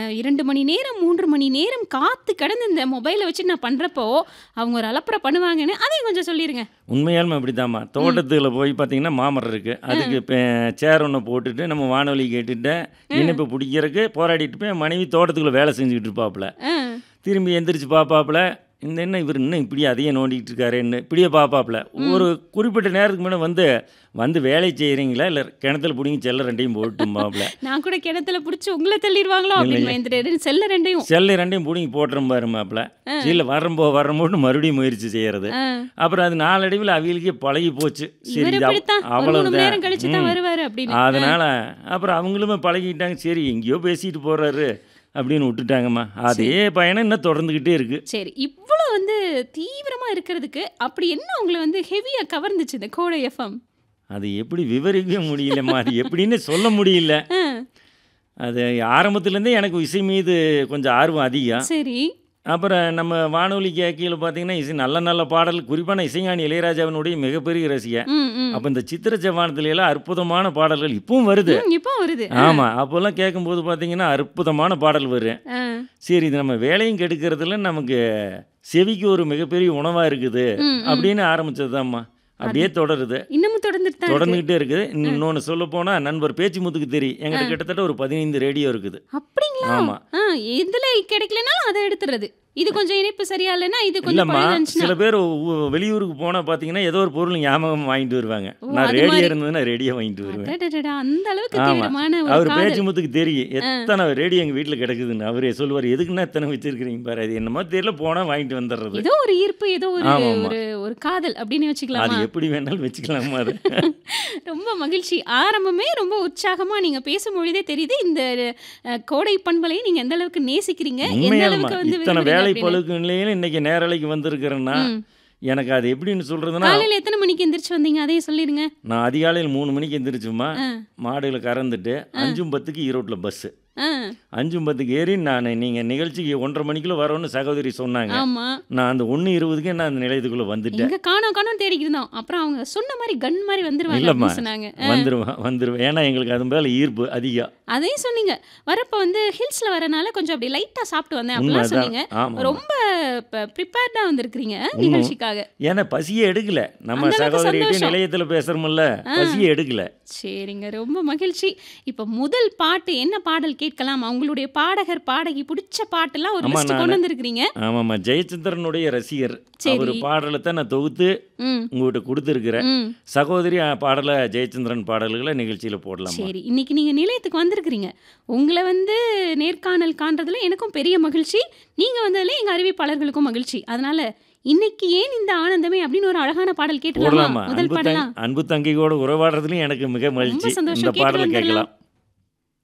2 மணி நேரம், 3 மணி நேரம் காத்து கிடந்து இந்த மொபைல வச்சுட்டு நான் பண்றப்போ, அவங்க ஒரு அலப்பற பண்ணுவாங்கன்னு, அதையும் கொஞ்சம் சொல்லிருங்க. உண்மையாலுமே அப்படித்தாம்மா. ம். தோட்டத்துல போய் பார்த்தீங்கன்னா, மாமரம் இருக்கு. அ. அதுக்கு இப்ப சேர் ஒண்ண போட்டுட்டு, நம்ம வானொலி கேட்டுட்டு, அ. இணைப்பு புடிக்கிறக்கு போராடிட்டு போய், என் மனைவி தோட்டத்துக்குள்ள வேலை செஞ்சுக்கிட்டு இருப்பாப்புல. அ. திரும்பி எந்திரிச்சு பார்ப்பாப்புல, இந்த என்ன இவரு இன்னும் இப்படியே அதையே நோண்டிக்கிட்டு இருக்காரேன்னு, இப்படியே பார்ப்பாப்புல. ஒரு ம். குறிப்பிட்ட நேரத்துக்கு மேல வந்து, "வந்து வேலை செய்றீங்களா? இல்ல கிணத்துல புடிங்கி செல்ல 2யும் போடட்டும்பாப்புல." நான் கூட கிணத்துல புடிச்சு உங்கள தள்ளிருவாங்களோ அப்படின்னு இல்லைங்க. பயந்துட்டேன். செல்ல 2யும். செல்ல 2யும் புடுங்கி போட்டுறேன் பாருமாப்புல. அ. இல்ல வரம்போ வரம்போன்னு மறுபடியும் முயற்சி செய்யறது. அ. அப்புறம் அது நாளடைவில அவிகளுக்கே பழகி போச்சு. சரி இவரு இது அவ் இப்படித்தான். ஒரு 3 மணி அவ்வளவுதான். நேரம் கழிச்சு தான் ம். வருவாரு அப்படின்னு. அ. அதனால அப்புறம் அவங்களுமே பழகிட்டாங்க. சரி எங்கேயோ பேசிட்டு போறாரு அப்படின்னு விட்டுட்டாங்கம்மா. அதே சரி. பயணம் இன்னும் தொடர்ந்துகிட்டே இருக்கு. சரி. இவ்ளோ வந்து தீவிரமா இருக்கிறதுக்கு, அப்படி என்ன உங்கள வந்து ஹெவியா கவர்ந்துச்சு இந்த கோடை எஃப்எம்? அது எப்படி விவரிக்கவே முடியலம்மா. அது எப்படின்னு சொல்ல முடியல. அ. அது ஆரம்பத்துலேருந்தே எனக்கு இசை மீது கொஞ்சம் ஆர்வம் அதிகம். சரி. அப்புறம் நம்ம வானொலி கேட்கையில பார்த்தீங்கன்னா, இசை நல்ல நல்ல பாடல் குறிப்பா நான் இசைஞானி இளையராஜாவினுடைய மிகப்பெரிய ரசிகன். ம், ம். அப்ப இந்த சித்திர செவ்வானத்துல எல்லாம் அற்புதமான பாடல்கள் இப்பவும் வருது. ம். இப்போ வருது. அ. ஆமா. அப்போலாம் கேட்கும்போது பார்த்தீங்கன்னா, அற்புதமான பாடல் வரும். அ. சரி இது நம்ம வேலையும் கெடுக்கிறதுல நமக்கு செவிக்கு ஒரு மிகப்பெரிய உணவா இருக்குது ம், ம். அப்படின்னு ஆரம்பிச்சதுதாம்மா. அது அப்படியே தொடருது. இன்னமும் தொடர்ந்துட்டு தான் இருக்கு. தொடர்ந்துகிட்டே இருக்குது. அ. இன்னொன்னு சொல்லப்போனா, நண்பர் பேச்சிமுத்துக்கு தெரியும். அ. என்கிட்ட கிட்டத்தட்ட ஒரு 15 ரேடியோ இருக்குது. அப்படிங்களா? ஆமா. ஆ எதுல கிடைக்கலனாலும் அத எடுத்துறது. இது கொஞ்சம் இணைப்பு சரியா இல்லன்னா, இது கொஞ்சம் இல்லம்மா, பழுதடிச்சுன்னா சில பேர் உ வெளியூருக்கு போனா பார்த்தீங்கன்னா, ஏதோ ஒரு பொருள் ஞாபகம் வாங்கிட்டு வருவாங்க. ஓ! நான் அது ரேடியோ மாரி. இருந்ததுன்னா ரேடியோ வாங்கிட்டு வருவேன். அடடடடா! அந்த அளவுக்கு ஆமா. தீவிரமான ஒரு அவரு காதல். பேச்சிமுத்துக்கு தெரியும். அ. எத்தனை ரேடியோ எங்க வீட்ல கிடக்குதுன்னு. அவரே சொல்லுவாரு, "எதுக்குண்ணா இத்தனை வச்சிருக்கிறீங்க பாரு." அது என்னமோ தெரியல, போனா வாங்கிட்டு வந்துடுறது. ஏதோ ஒரு ஈர்ப்பு, ஏதோ ஒரு ஆமாம்மா. ஒரு ஒரு காதல் அப்படின்னு அது வச்சுக்கலாமா? எப்படி வேணாலும் வச்சுக்கலாம்மா அது. ரொம்ப மகிழ்ச்சி. ஆரம்பமே ரொம்ப உற்சாகமா நீங்க பேசும்பொழுதே தெரியுது. இந்த அ கோடை பண்பலையை நீங்க எந்த அளவுக்கு நேசிக்கிறீங்க, எந்த உண்மையாலும்மா. அளவுக்கு வந்து இத்தனை விரும்புறீங்க வேலை அப்படின்னு. பளுக்கு நிலையில இன்னைக்கு நேரலைக்கு வந்திருக்கிறேன்னா, ம். எனக்கு அது எப்படின்னு சொல்றதுன்னா, காலையில எத்தனை மணிக்கு எந்திரிச்சு வந்தீங்க? அதையும் சொல்லிருங்க. நான் அதிகாலையில 3 மணிக்கு எந்திரிச்சும்மா, அ. மாடுகள கறந்துட்டு, அ. 5:10க்கு ஈரோட்ல பஸ்ஸு. அ. 5:10க்கு ஏறி நானு நீங்க நிகழ்ச்சிக்கு 1:30 மணிக்குள்ள வரோன்னு சகோதரி சொன்னாங்க. ஆமா. நான் அந்த 1:20க்கே நான் அந்த நிலையத்துக்குள்ள வந்துட்டேன். எங்க காணோம் காணோம்னு தேடிக்கிட்டு இருந்தோம். அப்புறம் அவங்க சொன்ன மாரி கன் மாரி வந்துருவாங்க இல்லம்மா. அப்படின்னு சொன்னாங்க. அ. வந்துருவேன் வந்துருவேன். ஏன்னா எங்களுக்கு அது மேல ஈர்ப்பு அதிகம். அதையும் சொன்னீங்க. வரப்ப வந்து ஹில்ஸ்ல வரனால கொஞ்சம் அப்படி லைட்டா சாப்பிட்டு வந்தேன் உண்மை அப்படிலாம் அதான். சொன்னீங்க. ஆமாம்மா. ரொம்ப ப ப்ரிப்பேர்டா வந்திருக்கிறீங்க உண்மை. நிகழ்ச்சிக்காக. ஏன்னா பசியே எடுக்கல. நம்ம அந்த அளவுக்கு சகோதரிகிட்ட சந்தோஷம். நிலையத்துல பேசுறோம்ல, ஆ. பசியே எடுக்கல. சரிங்க. ரொம்ப மகிழ்ச்சி. இப்ப முதல் பாட்டு என்ன பாடல் கேட்கலாம்? உங்களுடைய பாடகர், பாடகி புடிச்ச பாட்டெல்லாம் ஒரு ஆமா லிஸ்ட் நானு கொண்டு வந்திருக்கிறீங்க. ஆமாம்மா. ஜெயச்சந்திரனுடைய ரசிகர். அவரு சரி. பாடலத்த நான் தொகுத்து ம். உங்ககிட்ட குடுத்துருக்கிறேன். ம். சகோதரி அ பாடல ஜெயச்சந்திரன் பாடல்கள நிகழ்ச்சியில போடலாம்மா. சரி. இன்னைக்கு நீங்க நிலையத்துக்கு வந்திருக்கிறீங்க. உங்கள வந்து நேர்காணல் காண்றதுல எனக்கும் பெரிய மகிழ்ச்சி. நீங்க வந்ததுல எங்க அறிவிப்பாளர்களுக்கும் மகிழ்ச்சி. அதனால இன்னைக்கு ஏன் இந்த ஆனந்தமே அப்படின்னு ஒரு அழகான பாடல் கேட்டுடலாமா? போடலாமா. முதல் அன்பு தங் பாடலா? அன்பு தங்கையோட உறவாடுறதுலயும் எனக்கு மிக ரொம்ப மகிழ்ச்சி. சந்தோஷம். இந்த கேட்டு பாடல வந்துடலாம். கேட்கலாம்.